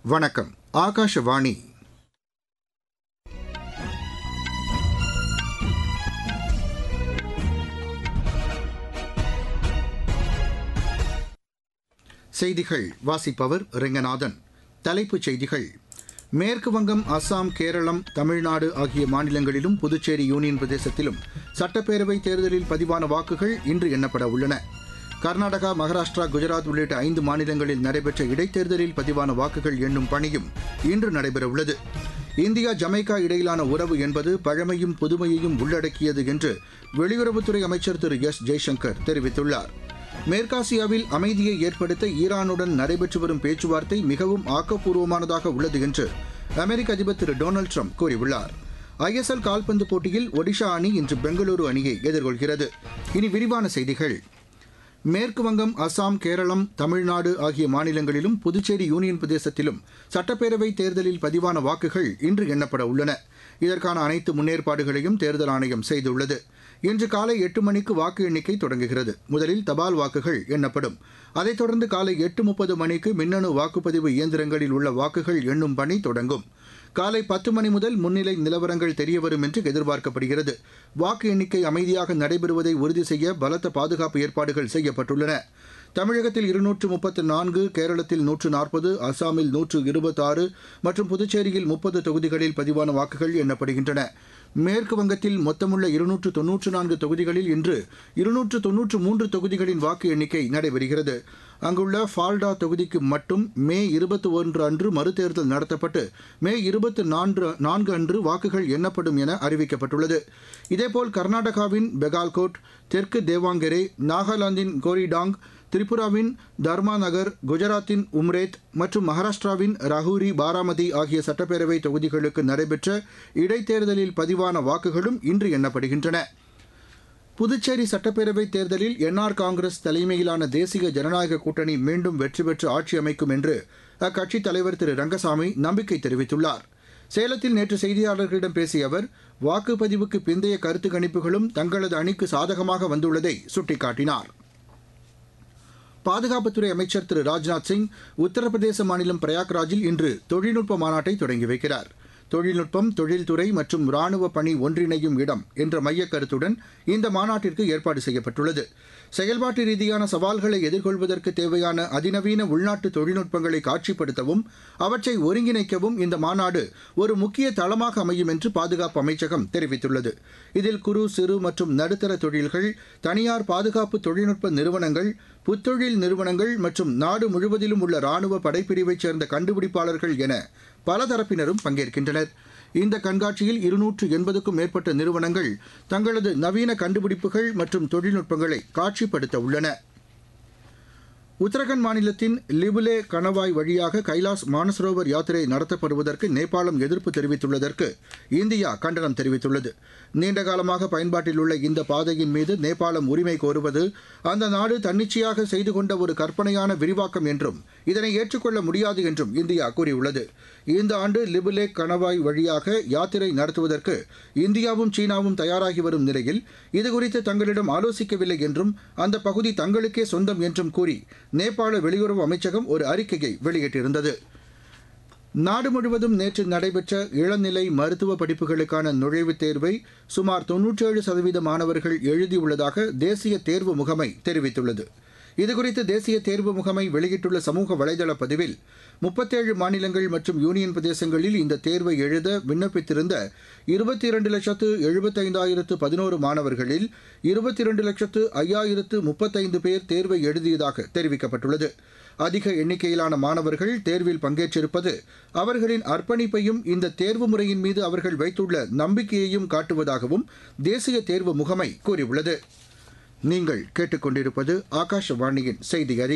வணக்கம் ஆகாஷவாணி செய்திகள் வாசிப்பவர் ரெங்கநாதன் தலைப்புச் செய்திகள் மேற்கு வங்கம் அஸ்ஸாம் கேரளம் தமிழ்நாடு ஆகிய மாநிலங்களிலும் புதுச்சேரி யூனியன் பிரதேசத்திலும் சட்டப்பேரவை தேர்தலில் பதிவான வாக்குகள் இன்று எண்ணப்பட உள்ளன கர்நாடகா மகாராஷ்டிரா குஜராத் உள்ளிட்ட ஐந்து மாநிலங்களில் நடைபெற்ற இடைத்தேர்தலில் பதிவான வாக்குகள் எண்ணும் பணியும் இன்று நடைபெறவுள்ளது இந்தியா ஜமைக்கா இடையிலான உறவு என்பது பழமையும் புதுமையையும் உள்ளடக்கியது என்று வெளியுறவுத்துறை அமைச்சர் திரு எஸ் ஜெய்சங்கர் தெரிவித்துள்ளார் மேற்காசியாவில் அமைதியை ஏற்படுத்த ஈரானுடன் நடைபெற்று வரும் பேச்சுவார்த்தை மிகவும் ஆக்கப்பூர்வமானதாக உள்ளது என்று அமெரிக்க அதிபர் திரு டொனால்டு ட்ரம்ப் கூறியுள்ளார் ஐஎஸ்எல் கால்பந்து போட்டியில் ஒடிஷா அணி இன்று பெங்களூரு அணியை எதிர்கொள்கிறது இனி விரிவான செய்திகள் மேற்கு வங்கம் அசாம் கேரளம் தமிழ்நாடு ஆகிய மாநிலங்களிலும் புதுச்சேரி யூனியன் பிரதேசத்திலும் சட்டப்பேரவை தேர்தலில் பதிவான வாக்குகள் இன்று எண்ணப்பட உள்ளன இதற்கான அனைத்து முன்னேற்பாடுகளையும் தேர்தல் ஆணையம் செய்துள்ளது இன்று காலை எட்டு மணிக்கு வாக்கு எண்ணிக்கை தொடங்குகிறது முதலில் தபால் வாக்குகள் எண்ணப்படும் அதைத் தொடர்ந்து காலை எட்டு முப்பது மணிக்கு மின்னணு வாக்குப்பதிவு இயந்திரங்களில் உள்ள வாக்குகள் எண்ணும் பணி தொடங்கும் காலை பத்து மணி முதல் முன்னிலை நிலவரங்கள் தெரியவரும் என்று எதிர்பார்க்கப்படுகிறது வாக்கு எண்ணிக்கை அமைதியாக நடைபெறுவதை உறுதி செய்ய பலத்த பாதுகாப்பு ஏற்பாடுகள் செய்யப்பட்டுள்ளன தமிழகத்தில் இருநூற்று முப்பத்து நான்கு கேரளத்தில் நூற்று நாற்பது அசாமில் நூற்று இருபத்தாறு மற்றும் புதுச்சேரியில் முப்பது தொகுதிகளில் பதிவான வாக்குகள் எண்ணப்படுகின்றன மேற்கு வங்கத்தில் மொத்தமுள்ள இருநூற்று தொன்னூற்று நான்கு தொகுதிகளில் இன்று இருநூற்று தொன்னூற்று மூன்று தொகுதிகளின் வாக்கு எண்ணிக்கை நடைபெறுகிறது அங்குள்ள ஃபால்டா தொகுதிக்கு மட்டும் மே இருபத்தி ஒன்று அன்று மறுதேர்தல் நடத்தப்பட்டு மே இருபத்தி நான்கு நான்கு அன்று வாக்குகள் எண்ணப்படும் என அறிவிக்கப்பட்டுள்ளது இதேபோல் கர்நாடகாவின் பெகால்கோட் தெற்கு தேவாங்கெரே நாகாலாந்தின் கோரிடாங் திரிபுராவின் தர்மா நகர் குஜராத்தின் உம்ரேத் மற்றும் மகாராஷ்டிராவின் ரஹூரி பாராமதி ஆகிய சட்டப்பேரவை தொகுதிகளுக்கு நடைபெற்ற இடைத்தேர்தலில் பதிவான வாக்குகளும் இன்று எண்ணப்படுகின்றன புதுச்சேரி சட்டப்பேரவைத் தேர்தலில் என்ஆர் காங்கிரஸ் தலைமையிலான தேசிய ஜனநாயக கூட்டணி மீண்டும் வெற்றி பெற்று ஆட்சி அமைக்கும் என்று அக்கட்சித் தலைவர் திரு ரங்கசாமி நம்பிக்கை தெரிவித்துள்ளார் சேலத்தில் நேற்று செய்தியாளர்களிடம் பேசிய அவர் வாக்குப்பதிவுக்கு பிந்தைய கருத்து கணிப்புகளும் தங்களது அணிக்கு சாதகமாக வந்துள்ளதை சுட்டிக்காட்டினார் பாதுகாப்புத்துறை அமைச்சர் திரு ராஜ்நாத் சிங் உத்தரப்பிரதேச மாநிலம் பிரயாக்ராஜில் இன்று தொழில்நுட்ப மாநாட்டை தொடங்கி வைக்கிறார் தொழில்நுட்பம் தொழில்துறை மற்றும் ராணுவ பணி ஒன்றிணையும் இடம் என்ற மையக் கருத்துடன் இந்த மாநாட்டிற்கு ஏற்பாடு செய்யப்பட்டுள்ளது செயல்பாட்டு ரீதியான சவால்களை எதிர்கொள்வதற்கு தேவையான அதிநவீன உள்நாட்டு தொழில்நுட்பங்களை காட்சிப்படுத்தவும் அவற்றை ஒருங்கிணைக்கவும் இந்த மாநாடு ஒரு முக்கிய தளமாக அமையும் என்று பாதுகாப்பு அமைச்சகம் தெரிவித்துள்ளது இதில் குறு சிறு மற்றும் நடுத்தர தொழில்கள் தனியார் பாதுகாப்பு தொழில்நுட்ப நிறுவனங்கள் புத்தொழில் நிறுவனங்கள் மற்றும் நாடு முழுவதிலும் உள்ள ராணுவ படைப்பிரிவைச் சேர்ந்த கண்டுபிடிப்பாளர்கள் என பல தரப்பினரும் பங்கேற்கின்றனர் இந்த கண்காட்சியில் இருநூற்று எண்பதுக்கும் மேற்பட்ட நிறுவனங்கள் தங்களது நவீன கண்டுபிடிப்புகள் மற்றும் தொழில்நுட்பங்களை காட்சிப்படுத்த உள்ளன உத்தரகண்ட் மாநிலத்தின் லிபுலே கணவாய் வழியாக கைலாஸ் மானசரோவர் யாத்திரை நடத்தப்படுவதற்கு நேபாளம் எதிர்ப்பு தெரிவித்துள்ளதற்கு இந்தியா கண்டனம் தெரிவித்துள்ளது நீண்டகாலமாக பயன்பாட்டில் உள்ள இந்த பாதையின் மீது நேபாளம் உரிமை கோருவது அந்த நாடு தன்னிச்சையாக செய்து கொண்ட ஒரு கற்பனையான விரிவாக்கம் என்றும் இதனை ஏற்றுக்கொள்ள முடியாது என்றும் இந்தியா கூறியுள்ளது இந்த ஆண்டு லிபுலே கணவாய் வழியாக யாத்திரை நடத்துவதற்கு இந்தியாவும் சீனாவும் தயாராகி வரும் நிலையில் இதுகுறித்து தங்களிடம் ஆலோசிக்கவில்லை என்றும் அந்த பகுதி தங்களுக்கே சொந்தம் என்றும் கூறி நேபாள வெளியுறவு அமைச்சகம் ஒரு அறிக்கையை வெளியிட்டிருந்தது நாடு முழுவதும் நேற்று நடைபெற்ற இளநிலை மருத்துவ படிப்புகளுக்கான நுழைவுத் தேர்வை சுமார் தொன்னூற்றேழு சதவீத மாணவர்கள் எழுதியுள்ளதாக தேசிய தேர்வு முகமை தெரிவித்துள்ளது இதுகுறித்து தேசிய தேர்வு முகமை வெளியிட்டுள்ள சமூக வலைதள பதிவில் முப்பத்தேழு மாநிலங்கள் மற்றும் யூனியன் பிரதேசங்களில் இந்த தேர்வை எழுத விண்ணப்பித்திருந்த இருபத்தி இரண்டு லட்சத்து எழுபத்தைந்தாயிரத்து பதினோரு மாணவர்களில் இருபத்தி இரண்டு லட்சத்து ஐயாயிரத்து முப்பத்தைந்து பேர் தேர்வை எழுதியதாக தெரிவிக்கப்பட்டுள்ளது அதிக எண்ணிக்கையிலான மாணவர்கள் தேர்வில் பங்கேற்றிருப்பது அவர்களின் அர்ப்பணிப்பையும் இந்த தேர்வு முறையின் மீது அவர்கள் வைத்துள்ள நம்பிக்கையையும் காட்டுவதாகவும் தேசிய தேர்வு முகமை கூறியுள்ளது நீங்கள் கேட்டுக்கொண்டிருப்பது ஆகாஷவாணியின் செய்தி அறிக்கை